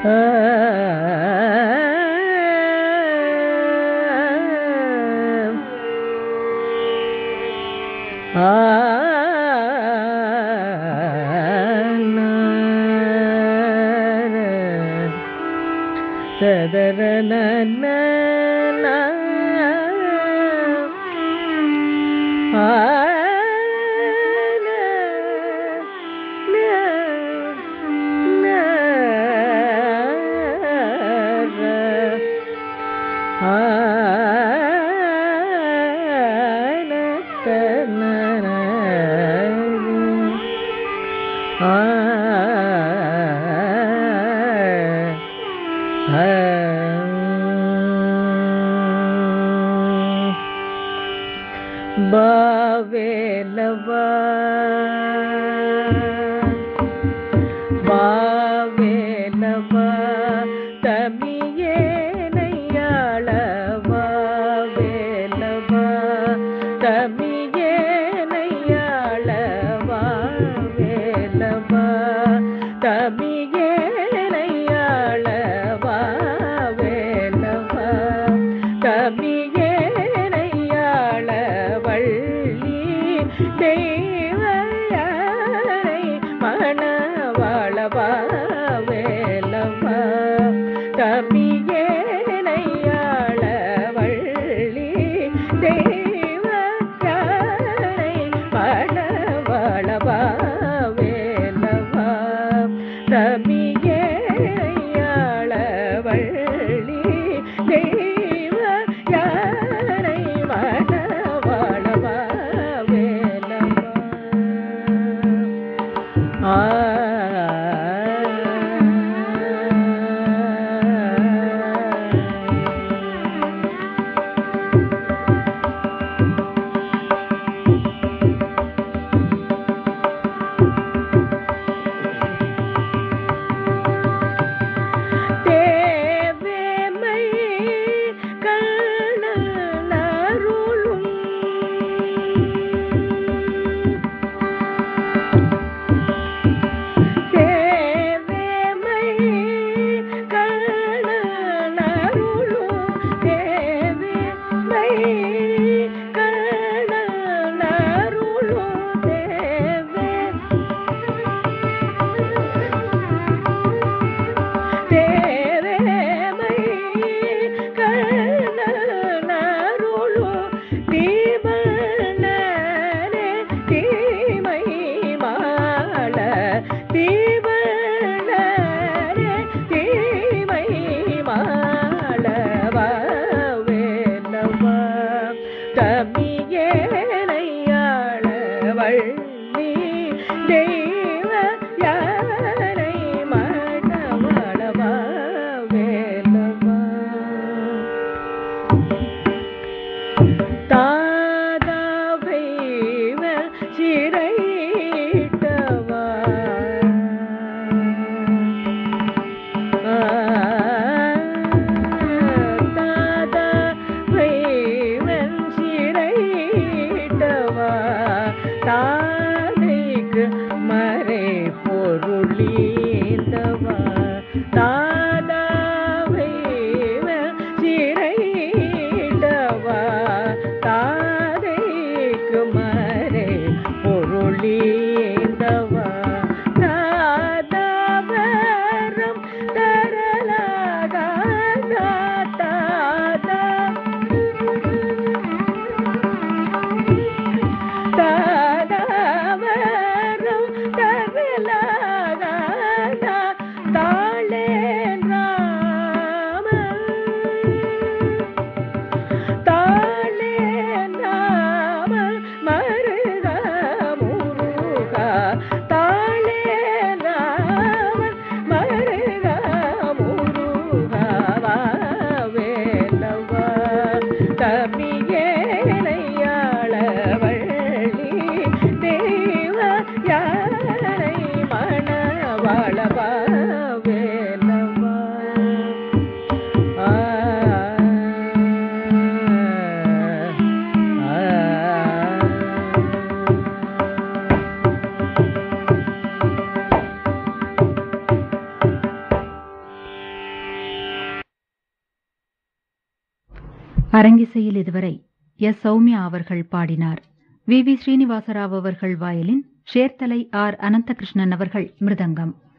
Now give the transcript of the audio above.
ಬಾವೇಲವಾ ಬಾವೇಲವಾ தமியேனையாளவா வேலவா தமியேனையாளவா வேலவா தமியேனையாளவா வேலவா தமியேனையாளவள்ளி தெய்வயாரை மணவாளவா வேலவா தமியேனையாளவள்ளி தெய்வயாரை மணவாளவா வேலவா தமியேனையாளவள்ளி தெய்வயாரை மணவாளவா வேலவா ஆ தேவேமை கண்ணருளும் தேவேமை கண்ணருளும் தேவேமை கண்ணருளும் தேவே தேவேமை கண்ணருளு தீபனே தீமை மாள தீபனே தீமை மாளவா வேலவா தமியேனையாள வள்ளி தெய்வ யாரை மணவளவா வேலவா தாதாவை சிறையிட்டவா தாதாவை சிறையிட்டவா தாதைக்கு மறை பொருளீந்தவா தாதாவை சிறையிடவா தாதைக்கு மறை பொருளீந்தவா தாதாவரம் தரலாக தாதா தாதாவரம் தரலாக தாளேன் ராம தாளேன் ராம மருக முருகா தாளேன் ராம மருக முருகா வேலவா தமியேனையாள வள்ளி தேவ யாரை மண அரங்கிசையில் இதுவரை எஸ் சௌமியா அவர்கள் பாடினார் வி வி ஸ்ரீனிவாசராவ் அவர்கள் வயலின் சேர்த்தலை ஆர் அனந்தகிருஷ்ணன் அவர்கள் மிருதங்கம்